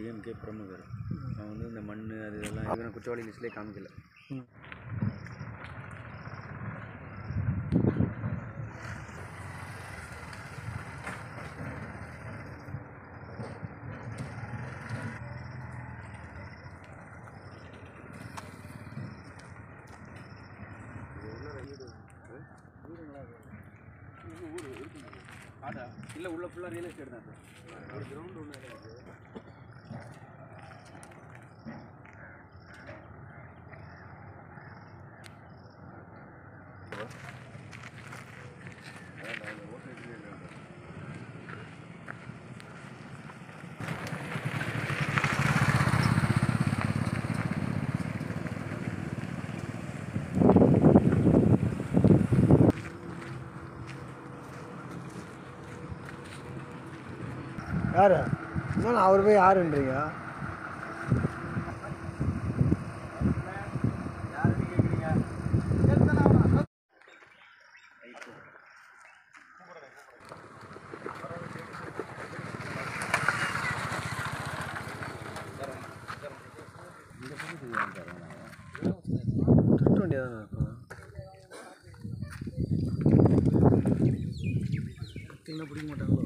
DMK பிரமுகர் அவன் வந்து இந்த மண் அது இதெல்லாம் இவனை குற்றவாளி லிஸ்ட்லேயே காமிக்கல ஆடா இல்லை உள்ள ஃபுல்லாக ரியல் எஸ்டேட் தான் சார் ஒரு கிரவுண்ட் ஒன்று இருக்குது யார் என்ன அவர் போய் யாருன்றீங்க திட்ட வேண்டியதான் இருக்கும் பிடிக்க மாட்டாங்க